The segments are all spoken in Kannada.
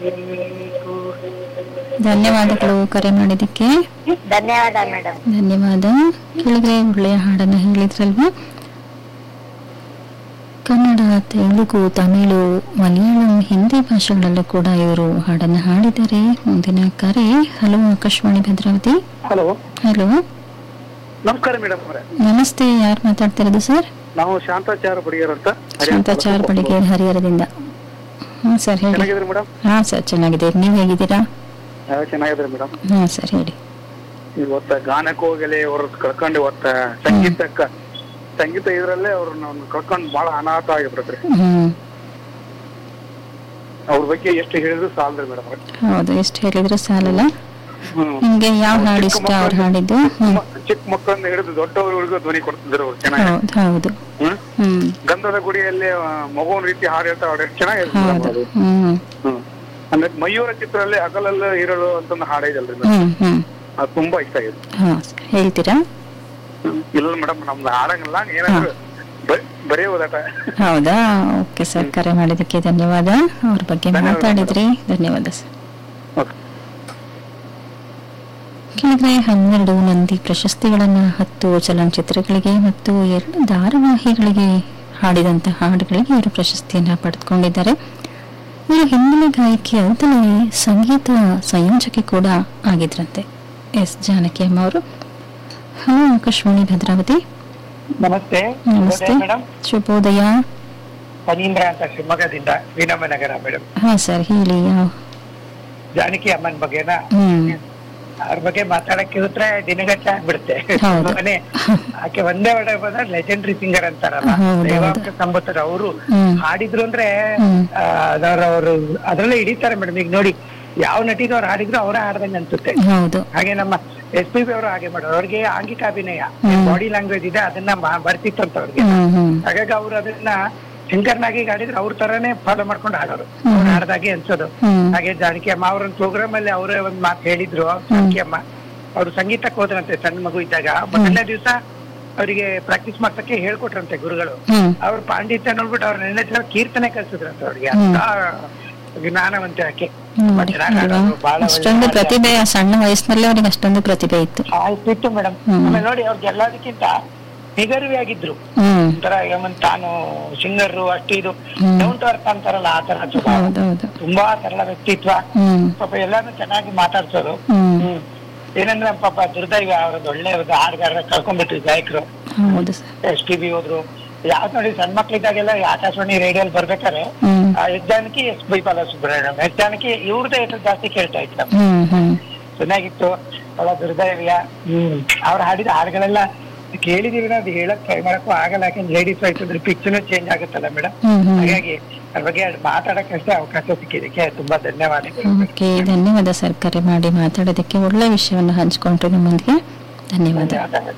ಧನ್ಯವಾದಗಳು ಕರೆ ಮಾಡಿದ್ದಕ್ಕೆ ಧನ್ಯವಾದ ಮೇಡಮ್ ಧನ್ಯವಾದ ಕೇಳಿದ್ರೆ ಒಳ್ಳೆಯ ಹಾಡನ್ನು ಹೇಳಿದ್ರಲ್ವಾ ಕನ್ನಡ ತೆಲುಗು ತಮಿಳು ಮಲಯಾಳಂ ಹಿಂದಿ ಭಾಷೆಗಳಲ್ಲೂ ಕೂಡ ಇವರು ಹಾಡನ್ನು ಹಾಡಿದ್ದಾರೆ ಮುಂದಿನ ಕರೆ hello Akashvani Bhadravati hello hello ನಮಸ್ಕಾರ ಮೇಡಮ್ ಅವರೇ ನಮಸ್ತೆ ಯಾರು ಮಾತಾಡ್ತಿರೋದು ಸರ್ ನಾವು ಶಾಂತಾಚಾರ ಬಡಿಗರ್ ಅಂತ ಶಾಂತಾಚಾರ ಬಳಿಗೆ ಹರಿಹರದಿಂದ ಹಾಂ ಸರ್ ಹೇಳಿ ಚೆನ್ನಾಗಿದ್ರಿ ಮೇಡಮ್ ಹಾಂ ಸರ್ ಚೆನ್ನಾಗಿದೆ ನೀವು ಹೇಗಿದ್ದೀರಾ ಚೆನ್ನಾಗಿದ್ರಿ ಮೇಡಮ್ ಹಾಂ ಸರ್ ಹೇಳಿ ಇವತ್ತ ಗಾನಕ್ಕೆ ಹೋಗಲಿ ಅವ್ರ ಕಳ್ಕೊಂಡು ಇವತ್ತ ಸಂಗೀತಕ್ಕ ಸಂಗೀತ ಇದ್ರಲ್ಲೇ ಅವ್ರನ್ನ ಕಳ್ಕೊಂಡು ಬಹಳ ಅನಾಥ ಆಗಿಬಿಡ್ತ್ರಿ ಹ್ಮ್ ಅವ್ರ ಬಗ್ಗೆ ಎಷ್ಟು ಹೇಳಿದ್ರು ಸಾಲದ್ರಿ ಮೇಡಮ್ ಅವ್ರೆ ಹೌದು ಎಷ್ಟು ಹೇಳಿದ್ರು ಸಾಲಲ್ಲ ಹ್ಮ್ ನಿಮ್ಗೆ ಯಾವ ಹಾಡು ಇಷ್ಟ ಅವ್ರು ಹಾಡಿದ್ದು ಹ್ಮ್ ಚಿಕ್ಕ ಮಕ್ಕಳನ್ನ ಹಿಡಿದು ದೊಡ್ಡವರಿಗೂ ಧ್ವನಿ ಕೊಡ್ತಿದ್ರು ಅವ್ರು ಚೆನ್ನಾಗಿ ಹೌದು ಹೌದು ಹ್ಮ್ ಹ್ಮ್ ಗಂಧದ ಗುಡಿಯಲ್ಲಿ ಆ, ಮಗುವಿನ ರೀತಿ ಹಾಡು ಹೇಳ್ತಾರೆ ಅವ್ರು ಎಷ್ಟು ಚೆನ್ನಾಗಿದೆ ಮೇಡಮ್ ಹೌದು ಅದು ಹ್ಮ್ ಹ್ಮ್ ಅಂದ್ರೆ ಮಯೂರ ಚಿತ್ರದಲ್ಲಿ ಹಗಲಲ್ಲಿ ಇರಲು ಅಂತ ಒಂದು ಹಾಡು ಇದಲ್ರಿ ಮೇಡಮ್ ಹ್ಮ್ ಹ್ಮ್ ಅದು ತುಂಬಾ ಇಷ್ಟ ಆಗಿದೆ ಹಾ ಹೇಳ್ತೀರಾ ಇಲ್ಲ ಮೇಡಮ್ ನಮ್ದು ಹಾಡಂಗಿಲ್ಲ ಏನಾದ್ರು ಬ- ಬರೀ ಓದಾಟ ಹೌದಾ ಓಕೆ ಸರ್ ಕರೆ ಮಾಡಿದ್ದಕ್ಕೆ ಧನ್ಯವಾದ ಅವ್ರ ಬಗ್ಗೆ ಧನ್ಯವಾದ. ಮಾತಾಡಿದ್ರಿ ಧನ್ಯವಾದ ಸರ್ ಓಕೆ ಕೆಳಗಡೆ ಹನ್ನೆರಡು ನಂದಿ ಪ್ರಶಸ್ತಿಗಳನ್ನ ಹತ್ತು ಚಲನಚಿತ್ರಗಳಿಗೆ ಮತ್ತು ಎರಡು ಧಾರಾವಾಹಿಗಳಿಗೆ ಹಾಡಿದಂಥ ಹಾಡುಗಳಿಗೆ ಇವರು ಪ್ರಶಸ್ತಿಯನ್ನ ಪಡೆದುಕೊಂಡಿದ್ದಾರೆ ಇವರು ಹಿನ್ನೆಲೆ ಗಾಯಕಿ ಅಂತಲೇ ಸಂಗೀತ ಸಂಯೋಜಕಿ ಕೂಡ ಆಗಿದ್ರಂತೆ ಎಸ್ ಜಾನಕಿ ಅಮ್ಮ ಅವರು ಹಲೋ ಆಕಾಶವಾಣಿ ಭದ್ರಾವತಿ ನಮಸ್ತೆ ನಮಸ್ತೆ ಮೇಡಮ್ ಶುಭೋದಯ ಫಣೀಂದ್ರ ಅಂತ ಶಿವಮೊಗ್ಗದಿಂದ ವೀನಮ್ಮನಗರ ಮೇಡಮ್ ಹಾ ಸರ್ ಹೇಳಿ ಯಾವ ಜಾನಕಿ ಅಮ್ಮನ ಬಗ್ಗೆನ ಹ್ಮ್ ಅವ್ರ ಬಗ್ಗೆ ಮಾತಾಡಕ್ಕೆ ಹೋದ್ರೆ ದಿನಗಟ್ಟಲೆ ಆಗ್ಬಿಡುತ್ತೆ ಹೌದು. ಮನೆ ಆಕೆ ಒಂದೇ ಒಡೆ ಬಂದ್ರೆ ಲೆಜೆಂಡ್ರಿ ಸಿಂಗರ್ ಅಂತಾರಲ್ಲ ಹೌದು, ಹೌದು. ದೇವಾಂಶ ಸಂಬತ್ತರ ಅವರು ಹ್ಮ್. ಹಾಡಿದ್ರು ಅಂದ್ರೆ ಹ್ಮ್. ಅದರ ಅವರು ಅದ್ರಲ್ಲೇ ಹಿಡಿತಾರೆ ಮೇಡಮ್ ಈಗ ನೋಡಿ ಯಾವ ನಟಿದು ಅವ್ರು ಹಾಡಿದ್ರು ಅವರೇ ಹಾಡ್ದಂಗೆ ಅನ್ಸುತ್ತೆ ಹೌದು ಹಾಗೆ ನಮ್ಮ ಎಸ್ ಪಿ ಬಿ ಅವರು ಹಾಗೆ ಮಾಡೋರು ಅವ್ರಿಗೆ ಆಂಗಿಕ ಅಭಿನಯ ಹ್ಮ್. ಬಾಡಿ ಲ್ಯಾಂಗ್ವೇಜ್ ಇದೆ ಅದನ್ನ ಮಾ- ಬರ್ತಿತ್ತಂತ ಅವ್ರಿಗೆ ಹ್ಮ್ ಹ್ಮ್ ಹಾಗಾಗಿ ಅವ್ರು ಅದನ್ನ ಸಿಂಗರ್ನಾಗಿ ಹಾಡಿದ್ರೆ ಅವ್ರ ತರಾನೇ ಫಾಲೋ ಮಾಡ್ಕೊಂಡು ಹಾಡೋರು ಹ್ಮ್. ಅವ್ರು ಹಾಡ್ದಾಗೆ ಅನ್ಸೋದು ಹ್ಮ್. ಹಾಗೆ ಜಾನಕಿ ಅಮ್ಮ ಅವ್ರ ಪ್ರೋಗ್ರಾಮ್ ಅಲ್ಲಿ ಅವರೇ ಒಂದ್ ಮಾತು ಹೇಳಿದ್ರು ಜಾನಕಿ ಅಮ್ಮ ಅವ್ರು ಸಂಗೀತಕ್ಕೆ ಹೋದ್ರಂತೆ ಸಣ್ಣ ಮಗು ಇದ್ದಾಗ ಮೊದಲನೇ ದಿವಸ ಅವರಿಗೆ ಪ್ರಾಕ್ಟೀಸ್ ಮಾಡ್ಸಕ್ಕೆ ಹೇಳ್ಕೊಟ್ರಂತೆ ಗುರುಗಳು ಹ್ಮ್ ಅವ್ರ ಪಾಂಡಿತ್ಯ ನೋಡ್ಬಿಟ್ಟು ಅವ್ರ ನೆನ್ನೆ ಕೀರ್ತನೆ ಕಲ್ಸಿದ್ರಂತೆ ಅವ್ರಿಗೆ ಹ್ಮ್. ಅಂತ ಜ್ಞಾನವಂತೆ ಆಕೆ ನೋಡಿ ತುಂಬಾ ಚೆನ್ನಾಗ್ ಅಲ್ವಾ? ಹಾಡೋರು, ಬಹಳ ಒಳ್ಳೆ ಅಷ್ಟೊಂದು ಹಾಡ್ತಾರೆ. ಪ್ರತಿಭೆ ಆ ಸಣ್ಣ ವಯಸ್ಸಿನಲ್ಲೇ ಅವ್ರಿಗೆ ಅಷ್ಟೊಂದು ಪ್ರತಿಭೆ ಇತ್ತು ಆಯ್ತಿತ್ತು ಮೇಡಮ್ ಹ್ಮ್. ಆಮೇಲೆ ನೋಡಿ ಅವ್ರಿಗೆ ಎಲ್ಲದಕ್ಕಿಂತ ನಿಗರ್ವಿ ಆಗಿದ್ರು ಹ್ಮ್ ಒಂಥರ ಏಮನ್ ತಾನು ಸಿಂಗರ್ ಅಷ್ಟು ಇದು ಹ್ಮ್. ಡೌನ್ ಟು ಅರ್ಥ ಅಂತಾರಲ್ಲ ಆ ತರ ಸ್ವಭಾವ ಹೌದೌದು ತುಂಬಾ ಸರಳ ವ್ಯಕ್ತಿತ್ವ ಹ್ಮ್ ಪಾಪ ಎಲ್ಲಾನು ಚೆನ್ನಾಗಿ ಮಾತಾಡ್ಸೋರು ಹ್ಮ್ ಹ್ಮ್ ಏನಂದ್ರೆ ಪಾಪ ದುರ್ದೈವ ಅವ್ರದ್ದು ಒಳ್ಳೆ ಒಂದು ಹಾಡುಗಾರ ಕಳ್ಕೊಂಡ್ಬಿಟ್ರು ಗಾಯಕರು ಹೌದು ಸರ್ ಎಸ್ ಟಿ ಬಿ ಹೋದ್ರು ಯಾವ್ದು ನೋಡಿ ಸಣ್ಣ ಮಕ್ಳಿದ್ದಾಗೆಲ್ಲ ಈ ಆಕಾಶವಾಣಿ ರೇಡಿಯೋಲ್ ಬರ್ಬೇಕಾದ್ರೆ ಹ್ಮ್ ಆ ಎಸ್ ಜಾನಕಿ ಎಸ್ ಬೈ ಬಾಲಸುಬ್ರಹ್ಮಣ್ಯಂ ಎಸ್ ಜಾನಕಿ ಇವ್ರದ್ದೇ ಹೆಸರು ಜಾಸ್ತಿ ಕೇಳ್ತಾ ಇತ್ತು ಹ್ಮ್ ಹ್ಮ್ ಚೆನ್ನಾಗಿತ್ತು ಒಳ ದುರ್ದೈವ್ಯ ಹ್ಮ್ ಅವ್ರು ಹಾಡಿದ ಹಾಡುಗಳೆಲ್ಲ ಕೇಳಿದೀವಿ ನಾವು ಅದು ಹೇಳಕ್ ಟ್ರೈ ಮಾಡಕ್ಕೂ ಆಗಲ್ಲ ಯಾಕಂದ್ರೆ ಲೇಡೀಸ್ ವಾಯ್ಸ್ ಅಂದ್ರೆ ಪಿಕ್ಚರ್ ಚೇಂಜ್ ಆಗುತ್ತಲ್ಲ ಮೇಡಮ್ ಹ್ಮ್ ಹ್ಮ್ ಹಾಗಾಗಿ ಅದ್ರ ಬಗ್ಗೆ ಮಾತಾಡಕ್ಕಷ್ಟೇ ಅವಕಾಶ ಸಿಕ್ಕಿದ್ದಕ್ಕೆ ತುಂಬಾ ಧನ್ಯವಾದಗಳು ಓಕೆ ಧನ್ಯವಾದ ಸರ್ ಕರೆ ಮಾಡಿ ಮಾತಾಡೋದಕ್ಕೆ ಒಳ್ಳೆ ವಿಷಯವನ್ನು ಹಂಚ್ಕೊಂಡ್ರು ನಿಮ್ಮೊಂದಿಗೆ ಧನ್ಯವಾದ ಧನ್ಯವಾದಗಳು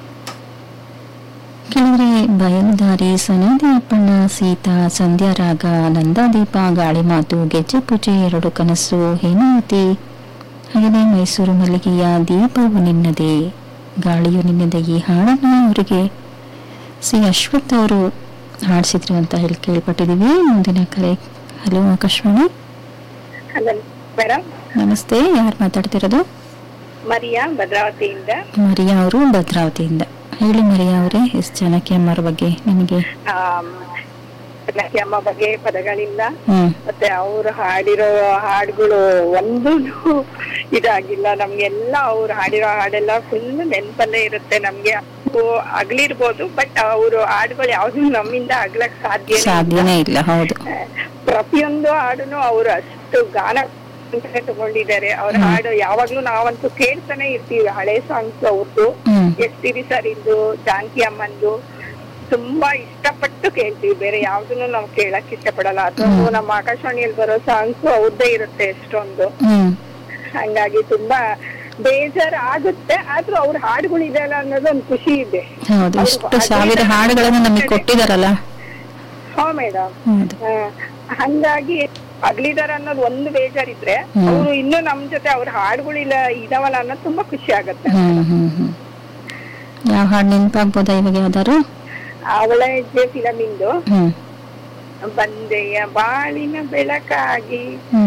ಕೆಲವರೆ ಬಯಲುದಾರಿ ಸನದಿ ಅಪ್ಪಣ್ಣ ಸೀತಾ ಸಂಧ್ಯಾ ರಾಗ ನಂದಾದೀಪ ಗಾಳಿ ಮಾತು ಗೆಜ್ಜೆ ಪೂಜೆ ಎರಡು ಕನಸು ಹೇಮಾವತಿ ಹಾಗೆಯೇ ಮೈಸೂರು ಮಲ್ಲಿಗೆಯ ದೀಪವು ನಿನ್ನದೇ ಗಾಳಿಯು ನಿನ್ನದೇ ಈ ಹಾಡನ್ನು ಅವರಿಗೆ ಸಿ ಅಶ್ವಥ್ ಅವರು ಹಾಡಿಸಿದ್ರು ಅಂತ ಹೇಳಿ ಕೇಳ್ಪಟ್ಟಿದ್ದೀವಿ ಮುಂದಿನ ಕರೆ ಹಲೋ ಆಕಾಶವಾಣಿ ಹಲೋ ಮೇಡಮ್ ನಮಸ್ತೆ ಯಾರು ಮಾತಾಡ್ತಿರೋದು ಮರಿಯಾ ಭದ್ರಾವತಿಯಿಂದ ಮರಿಯಾ ಅವರು ಭದ್ರಾವತಿಯಿಂದ ಹೇಳಿ ಮರಿಯಾ ಅವರೇ ಎಸ್ ಜಾನಕಿ ಅಮ್ಮರ ಬಗ್ಗೆ ನಿಮಗೆ ಆಮ್, ಜಾನಕಿ ಅಮ್ಮ ಬಗ್ಗೆ ಪದಗಳಿಲ್ಲ ಹ್ಮ್ ಮತ್ತೆ ಅವ್ರು ಹಾಡಿರೋ ಹಾಡುಗಳು ಒಂದು ಇದಾಗಿಲ್ಲ ನಮ್ಗೆಲ್ಲ ಅವ್ರು ಹಾಡಿರೋ ಹಾಡೆಲ್ಲ ಫುಲ್ ನೆನ್ಪಲ್ಲೇ ಇರುತ್ತೆ ನಮ್ಗೆ ಅವು ಅಗ್ಲಿರ್ಬೋದು ಬಟ್ ಅವ್ರು ಹಾಡುಗಳು ಯಾವ್ದು ನಮ್ಮಿಂದ ಅಗ್ಲಕ್ ಸಾಧ್ಯ ಸಾಧ್ಯನೇ ಇಲ್ಲ ಹೌದು ಪ್ರತಿಯೊಂದು ಹಾಡುನು ಅವ್ರು ಅಷ್ಟು ಗಾನ ಅಂತಾನೆ ತಗೊಂಡಿದ್ದಾರೆ ಅವ್ರ ಹಾಡು ಯಾವಾಗ್ಲೂ ನಾವಂತೂ ಕೇಳ್ತಾನೆ ಇರ್ತೀವಿ ಹಳೆ ಸಾಂಗ್ಸ್ ಅವ್ರದ್ದು ಹ್ಮ್ ಎಸ್ ಟಿ ವಿ ಸರ್ ಇಂದು ಜಾನಕಿ ಅಮ್ಮಂದು ತುಂಬಾ ಇಷ್ಟಪಟ್ಟು ಕೇಳ್ತೀವಿ ಬೇರೆ ಯಾವ್ದನ್ನು ನಾವು ಕೇಳಕ್ ಇಷ್ಟಪಡಲ್ಲ ಅಥವಾ ನಮ್ಮ ಆಕಾಶವಾಣಿಯಲ್ಲಿ ಬರೋ ಸಾಂಗ್ಸ್ ಅವ್ರದ್ದೇ ಇರುತ್ತೆ ಎಷ್ಟೊಂದು ಹ್ಮ್ ಹಂಗಾಗಿ ತುಂಬಾ ಬೇಜಾರ್ ಆಗುತ್ತೆ ಆದ್ರೂ ಅವ್ರ ಹಾಡುಗಳು ಇದೆಯಲ್ಲ ಅನ್ನೋದು ಒಂದು ಖುಷಿ ಇದೆ ಹೌದು ಇಷ್ಟು ಸಾವಿರ ಹಾಡುಗಳನ್ನು ನಮಗೆ ಕೊಟ್ಟಿದಾರಲ್ಲ ಹಾ ಮೇಡಮ್ ಹೌದು ಹಂಗಾಗಿ ಅಗ್ಲಿದಾರ ಅನ್ನೋದು ಒಂದು ಬೇಜಾರಿದ್ರೆ ಹ್ಮ್. ಅವರು ಇನ್ನೂ ನಮ್ ಜೊತೆ ಅವ್ರ ಹಾಡುಗಳಿಲ್ಲ ಇದಾವಲ್ಲ ಅನ್ನೋದು ತುಂಬಾ ಖುಷಿ ಆಗತ್ತೆ ಹ್ಮ್ ಹ್ಮ್ ಹ್ಮ್ ಯಾವ ಹಾಡು ನೆನಪಾಗ್ಬೋದಾ ಇವಾಗ ಯಾವ್ದಾರು ಅವಳ ಹೆಜ್ಜೆ ಫಿಲಮ್ ಇಂದು ಹ್ಮ್ ಬಂದೆಯ ಬಾಳಿನ ಬೆಳಕಾಗಿ ಹ್ಮ್